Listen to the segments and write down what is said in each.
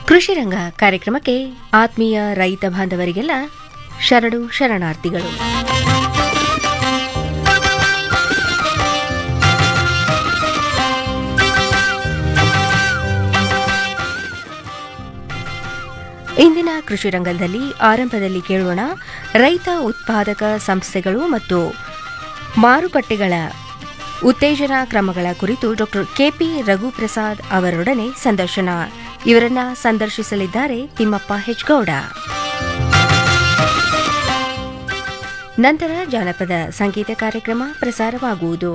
ಕೃಷಿ ರಂಗ ಕಾರ್ಯಕ್ರಮಕ್ಕೆ ಆತ್ಮೀಯ ರೈತ ಬಾಂಧವರಿಗೆಲ್ಲ ಶರಣು ಶರಣಾರ್ಥಿಗಳು ಇಂದಿನ ಕೃಷಿ ರಂಗದಲ್ಲಿ ಆರಂಭದಲ್ಲಿ ಕೇಳೋಣ ರೈತ ಉತ್ಪಾದಕ ಸಂಸ್ಥೆಗಳು ಮತ್ತು ಮಾರುಕಟ್ಟೆಗಳ ಉತ್ತೇಜನಾ ಕ್ರಮಗಳ ಕುರಿತು ಡಾಕ್ಟರ್ ಕೆಪಿ ರಘುಪ್ರಸಾದ್ ಅವರೊಡನೆ ಸಂದರ್ಶನ ಇವರನ್ನ ಸಂದರ್ಶಿಸಲಿದ್ದಾರೆ ತಿಮ್ಮಪ್ಪ ಹೆಚ್ಗೌಡ ನಂತರ ಜಾನಪದ ಸಂಗೀತ ಕಾರ್ಯಕ್ರಮ ಪ್ರಸಾರವಾಗುವುದು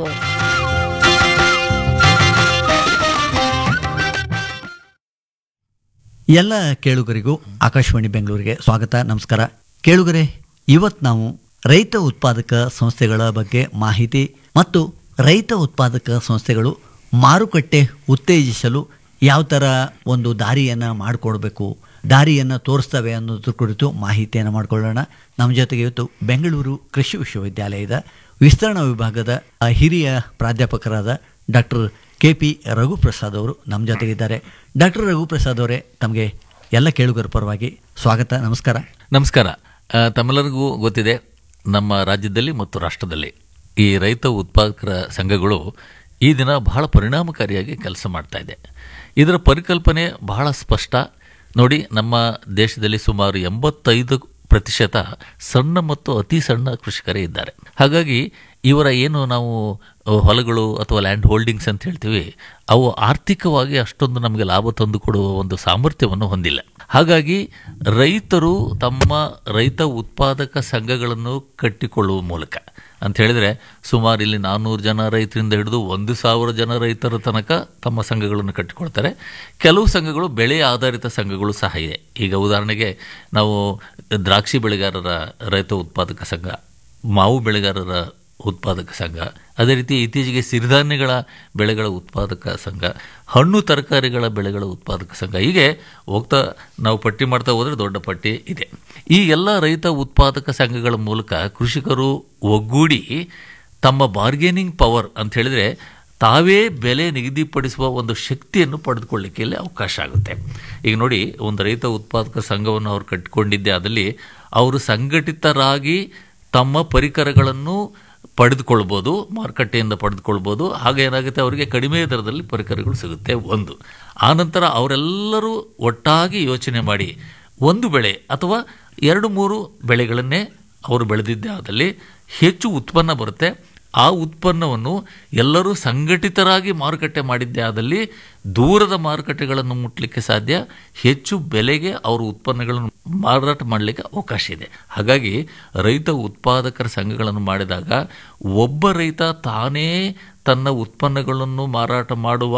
ಎಲ್ಲ ಕೇಳುಗರಿಗೂ ಆಕಾಶವಾಣಿ ಬೆಂಗಳೂರಿಗೆ ಸ್ವಾಗತ ನಮಸ್ಕಾರ ಕೇಳುಗರೆ ಇವತ್ತು ನಾವು ರೈತ ಉತ್ಪಾದಕ ಸಂಸ್ಥೆಗಳ ಬಗ್ಗೆ ಮಾಹಿತಿ ಮತ್ತು ರೈತ ಉತ್ಪಾದಕ ಸಂಸ್ಥೆಗಳು ಮಾರುಕಟ್ಟೆ ಉತ್ತೇಜಿಸಲು ಯಾವ ಥರ ಒಂದು ದಾರಿಯನ್ನು ಮಾಡಿಕೊಡ್ಬೇಕು ದಾರಿಯನ್ನು ತೋರಿಸ್ತವೆ ಅನ್ನೋದ್ರ ಕುರಿತು ಮಾಹಿತಿಯನ್ನು ಮಾಡಿಕೊಳ್ಳೋಣ ನಮ್ಮ ಜೊತೆಗೆ ಇವತ್ತು ಬೆಂಗಳೂರು ಕೃಷಿ ವಿಶ್ವವಿದ್ಯಾಲಯದ ವಿಸ್ತರಣಾ ವಿಭಾಗದ ಆ, ಹಿರಿಯ ಪ್ರಾಧ್ಯಾಪಕರಾದ ಡಾಕ್ಟರ್ ಕೆ ಪಿ ರಘುಪ್ರಸಾದ್ ಅವರು ನಮ್ಮ ಜೊತೆಗಿದ್ದಾರೆ ಡಾಕ್ಟರ್ ರಘುಪ್ರಸಾದ್ ಅವರೇ ತಮಗೆ ಎಲ್ಲ ಕೇಳುಗರ ಪರವಾಗಿ ಸ್ವಾಗತ ನಮಸ್ಕಾರ ನಮಸ್ಕಾರ ಆ, ತಮ್ಮೆಲ್ಲರಿಗೂ ಗೊತ್ತಿದೆ ನಮ್ಮ ರಾಜ್ಯದಲ್ಲಿ ಮತ್ತು ರಾಷ್ಟ್ರದಲ್ಲಿ ಈ ರೈತ ಉತ್ಪಾದಕರ ಸಂಘಗಳು ಈ ದಿನ ಬಹಳ ಪರಿಣಾಮಕಾರಿಯಾಗಿ ಕೆಲಸ ಮಾಡ್ತಾ ಇದೆ ಇದರ ಪರಿಕಲ್ಪನೆ ಬಹಳ ಸ್ಪಷ್ಟ ನೋಡಿ ನಮ್ಮ ದೇಶದಲ್ಲಿ ಸುಮಾರು ಎಂಬತ್ತೈದು ಪ್ರತಿಶತ ಸಣ್ಣ ಮತ್ತು ಅತಿ ಸಣ್ಣ ಕೃಷಿಕರೇ ಇದ್ದಾರೆ ಹಾಗಾಗಿ ಇವರ ಏನು ನಾವು ಅಹ್, ಹೊಲಗಳು ಅಥವಾ ಲ್ಯಾಂಡ್ ಹೋಲ್ಡಿಂಗ್ಸ್ ಅಂತ ಹೇಳ್ತೀವಿ ಅವು ಆರ್ಥಿಕವಾಗಿ ಅಷ್ಟೊಂದು ನಮಗೆ ಲಾಭ ತಂದು ಕೊಡುವ ಒಂದು ಸಾಮರ್ಥ್ಯವನ್ನು ಹೊಂದಿಲ್ಲ ಹಾಗಾಗಿ ರೈತರು ತಮ್ಮ ರೈತ ಉತ್ಪಾದಕ ಸಂಘಗಳನ್ನು ಕಟ್ಟಿಕೊಳ್ಳುವ ಮೂಲಕ ಅಂತ ಹೇಳಿದ್ರೆ ಸುಮಾರು ಇಲ್ಲಿ ನಾನ್ನೂರು ಜನ ರೈತರಿಂದ ಹಿಡಿದು ಒಂದು ಸಾವಿರ ಜನ ರೈತರ ತನಕ ತಮ್ಮ ಸಂಘಗಳನ್ನು ಕಟ್ಟಿಕೊಳ್ತಾರೆ ಕೆಲವು ಸಂಘಗಳು ಬೆಳೆ ಆಧಾರಿತ ಸಂಘಗಳು ಸಹ ಇದೆ ಈಗ ಉದಾಹರಣೆಗೆ ನಾವು ದ್ರಾಕ್ಷಿ ಬೆಳೆಗಾರರ ರೈತ ಉತ್ಪಾದಕ ಸಂಘ ಮಾವು ಬೆಳೆಗಾರರ ಉತ್ಪಾದಕ ಸಂಘ ಅದೇ ರೀತಿ ಇತ್ತೀಚೆಗೆ ಸಿರಿಧಾನ್ಯಗಳ ಬೆಳೆಗಳ ಉತ್ಪಾದಕ ಸಂಘ ಹಣ್ಣು ತರಕಾರಿಗಳ ಬೆಳೆಗಳ ಉತ್ಪಾದಕ ಸಂಘ ಹೀಗೆ ಹೋಗ್ತಾ ನಾವು ಪಟ್ಟಿ ಮಾಡ್ತಾ ಹೋದರೆ ದೊಡ್ಡ ಪಟ್ಟಿ ಇದೆ ಈ ಎಲ್ಲ ರೈತ ಉತ್ಪಾದಕ ಸಂಘಗಳ ಮೂಲಕ ಕೃಷಿಕರು ಒಗ್ಗೂಡಿ ತಮ್ಮ ಬಾರ್ಗೇನಿಂಗ್ ಪವರ್ ಅಂತ ಹೇಳಿದ್ರೆ ತಾವೇ ಬೆಲೆ ನಿಗದಿಪಡಿಸುವ ಒಂದು ಶಕ್ತಿಯನ್ನು ಪಡೆದುಕೊಳ್ಳಿಕ್ಕೆ ಇಲ್ಲಿ ಅವಕಾಶ ಆಗುತ್ತೆ ಈಗ ನೋಡಿ ಒಂದು ರೈತ ಉತ್ಪಾದಕ ಸಂಘವನ್ನು ಅವರು ಕಟ್ಟಿಕೊಂಡಿದ್ದೆ ಅದಲ್ಲಿ ಅವರು ಸಂಘಟಿತರಾಗಿ ತಮ್ಮ ಪರಿಕರಗಳನ್ನು ಪಡೆದುಕೊಳ್ಬೋದು ಮಾರುಕಟ್ಟೆಯಿಂದ ಪಡೆದುಕೊಳ್ಬೋದು ಹಾಗೆ ಏನಾಗುತ್ತೆ ಅವರಿಗೆ ಕಡಿಮೆ ದರದಲ್ಲಿ ಪರಿಕರಗಳು ಸಿಗುತ್ತೆ ಒಂದು ಆನಂತರ ಅವರೆಲ್ಲರೂ ಒಟ್ಟಾಗಿ ಯೋಚನೆ ಮಾಡಿ ಒಂದು ಬೆಳೆ ಅಥವಾ ಎರಡು ಮೂರು ಬೆಳೆಗಳನ್ನೇ ಅವರು ಬೆಳೆದಿದ್ದೇ ಆದಲ್ಲಿ ಹೆಚ್ಚು ಉತ್ಪನ್ನ ಬರುತ್ತೆ ಆ ಉತ್ಪನ್ನವನ್ನು ಎಲ್ಲರೂ ಸಂಘಟಿತರಾಗಿ ಮಾರುಕಟ್ಟೆ ಮಾಡಿದ್ದೇ ಆದಲ್ಲಿ ದೂರದ ಮಾರುಕಟ್ಟೆಗಳನ್ನು ಮುಟ್ಟಲಿಕ್ಕೆ ಸಾಧ್ಯ ಹೆಚ್ಚು ಬೆಲೆಗೆ ಅವರ ಉತ್ಪನ್ನಗಳನ್ನು ಮಾರಾಟ ಮಾಡಲಿಕ್ಕೆ ಅವಕಾಶ ಇದೆ ಹಾಗಾಗಿ ರೈತ ಉತ್ಪಾದಕರ ಸಂಘಗಳನ್ನು ಮಾಡಿದಾಗ ಒಬ್ಬ ರೈತ ತಾನೇ ತನ್ನ ಉತ್ಪನ್ನಗಳನ್ನು ಮಾರಾಟ ಮಾಡುವ